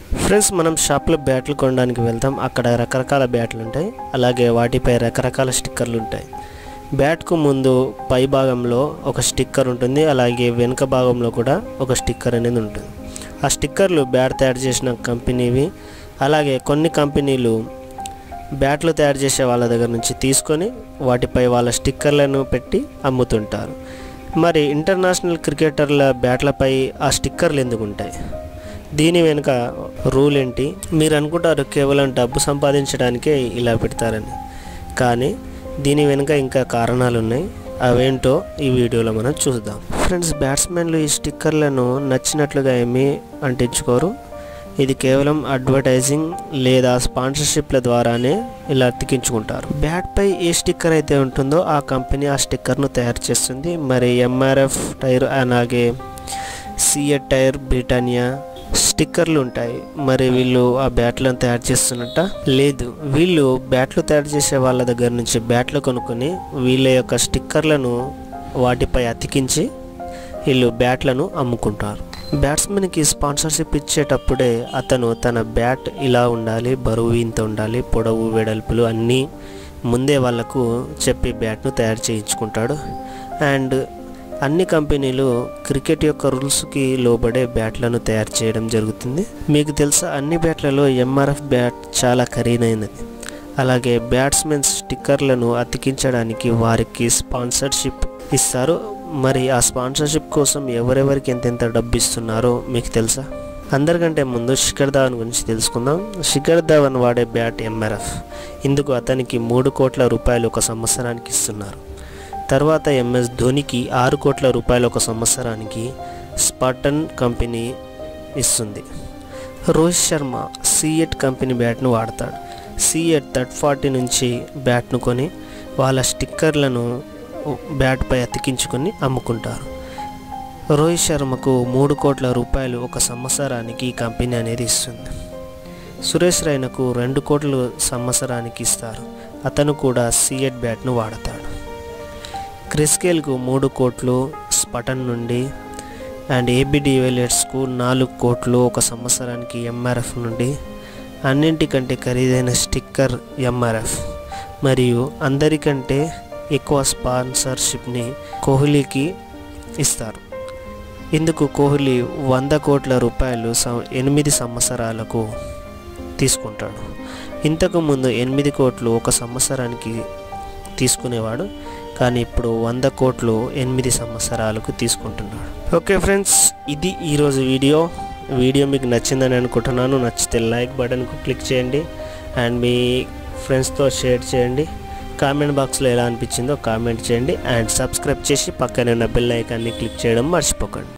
friends మనం షాప్లో బ్యాట్లు కొనడానికి వెళ్తాం అక్కడ రకరకాల బ్యాట్లు ఉంటాయి అలాగే వాటిపై రకరకాల స్టిక్కర్లు ఉంటాయి బ్యాట్కు ముందు పై భాగంలో ఒక స్టిక్కర్ ఉంటుంది అలాగే వెనుక భాగంలో కూడా ఒక స్టిక్కర్ అనేది ఉంటుంది ఆ స్టిక్కర్లు బ్యాట్ తయారు చేసిన కంపెనీవి అలాగే కొన్ని కంపెనీలు బ్యాట్లు తయారు చేసే వాళ్ళ దగ్గర నుంచి తీసుకొని వాటిపై వాళ్ళ స్టిక్కర్లను పెట్టి అమ్ముతుంటారు మరి ఇంటర్నేషనల్ క్రికెటర్ల బ్యాట్లపై ఆ స్టిక్కర్లు ఎందుకు ఉంటాయి దీని వెనుక రూల్ ఏంటి మీరు అనుకుంటారు కేవలం డబ్బు సంపాదించడానికే ఇలా పెడతారని కానీ దీని వెనుక ఇంకా కారణాలు ఉన్నాయి అవేంటో ఈ వీడియోలో మనం చూద్దాం ఫ్రెండ్స్ బ్యాట్స్మెన్లు ఈ స్టిక్కర్లను నచ్చినట్లుగా ఏమీ అంటించుకోరు ఇది కేవలం అడ్వర్టైజింగ్ లేదా స్పాన్సర్షిప్ల ద్వారానే ఇలా అతికించుకుంటారు బ్యాట్పై ఏ స్టిక్కర్ అయితే ఉంటుందో ఆ కంపెనీ ఆ స్టిక్కర్ను తయారు చేస్తుంది మరి ఎంఆర్ఎఫ్ టైర్ అలాగే సిఎట్ టైర్ బ్రిటానియా స్టిక్కర్లు ఉంటాయి మరి వీళ్ళు ఆ బ్యాట్లను తయారు చేస్తున్నట్ట లేదు వీళ్ళు బ్యాట్లు తయారు చేసే వాళ్ళ దగ్గర నుంచి బ్యాట్లు కొనుక్కొని వీళ్ళ యొక్క స్టిక్కర్లను వాటిపై అతికించి వీళ్ళు బ్యాట్లను అమ్ముకుంటారు బ్యాట్స్మెన్కి స్పాన్సర్షిప్ ఇచ్చేటప్పుడే అతను తన బ్యాట్ ఇలా ఉండాలి బరువు ఇంత ఉండాలి పొడవు వెడల్పులు అన్నీ ముందే వాళ్ళకు చెప్పి బ్యాట్ను తయారు చేయించుకుంటాడు అండ్ అన్ని కంపెనీలు క్రికెట్ యొక్క రూల్స్కి లోబడే బ్యాట్లను తయారు చేయడం జరుగుతుంది మీకు తెలుసా అన్ని బ్యాట్లలో ఎంఆర్ఎఫ్ బ్యాట్ చాలా ఖరీదైనది అలాగే బ్యాట్స్మెన్ స్టిక్కర్లను అతికించడానికి వారికి స్పాన్సర్షిప్ ఇస్తారు మరి ఆ స్పాన్సర్షిప్ కోసం ఎవరెవరికి ఎంతెంత డబ్బు ఇస్తున్నారో మీకు తెలుసా అందరికంటే ముందు శిఖర్ ధావన్ గురించి తెలుసుకుందాం శిఖర్ ధావన్ వాడే బ్యాట్ ఎంఆర్ఎఫ్ ఇందుకు అతనికి మూడు కోట్ల రూపాయలు ఒక సంవత్సరానికి ఇస్తున్నారు తర్వాత ఎంఎస్ ధోనికి ఆరు కోట్ల రూపాయలు ఒక సంవత్సరానికి స్పాటన్ కంపెనీ ఇస్తుంది రోహిత్ శర్మ సిఎట్ కంపెనీ బ్యాట్ను వాడతాడు సిఎట్ థర్డ్ ఫార్టీ నుంచి బ్యాట్ను కొని వాళ్ళ స్టిక్కర్లను బ్యాట్పై అతికించుకొని అమ్ముకుంటారు రోహిత్ శర్మకు మూడు కోట్ల రూపాయలు ఒక సంవత్సరానికి ఈ కంపెనీ అనేది ఇస్తుంది సురేష్ రైనాకు రెండు కోట్లు సంవత్సరానికి ఇస్తారు అతను కూడా సిఎట్ బ్యాట్ను వాడతాడు క్రిస్కేల్కు మూడు కోట్లు స్పటన్ నుండి అండ్ ఏబి డివెలియర్స్కు నాలుగు కోట్లు ఒక సంవత్సరానికి ఎంఆర్ఎఫ్ నుండి అన్నింటికంటే ఖరీదైన స్టిక్కర్ ఎంఆర్ఎఫ్ మరియు అందరికంటే ఎక్కువ స్పాన్సర్షిప్ని కోహ్లీకి ఇస్తారు ఇందుకు కోహ్లీ వంద కోట్ల రూపాయలు సం- ఎనిమిది సంవత్సరాలకు తీసుకుంటాడు ఇంతకు ముందు ఎనిమిది కోట్లు ఒక సంవత్సరానికి తీసుకునేవాడు కానీ ఇప్పుడు వంద కోట్లు ఎనిమిది సంవత్సరాలకు తీసుకుంటున్నాడు ఓకే ఫ్రెండ్స్ ఇది ఈరోజు వీడియో వీడియో మీకు నచ్చిందని అనుకుంటున్నాను నచ్చితే లైక్ బటన్కు క్లిక్ చేయండి అండ్ మీ ఫ్రెండ్స్తో షేర్ చేయండి కామెంట్ బాక్స్లో ఎలా అనిపించిందో కామెంట్ చేయండి అండ్ సబ్స్క్రైబ్ చేసి పక్కనే ఉన్న బెల్ ఐకాన్ని క్లిక్ చేయడం మర్చిపోకండి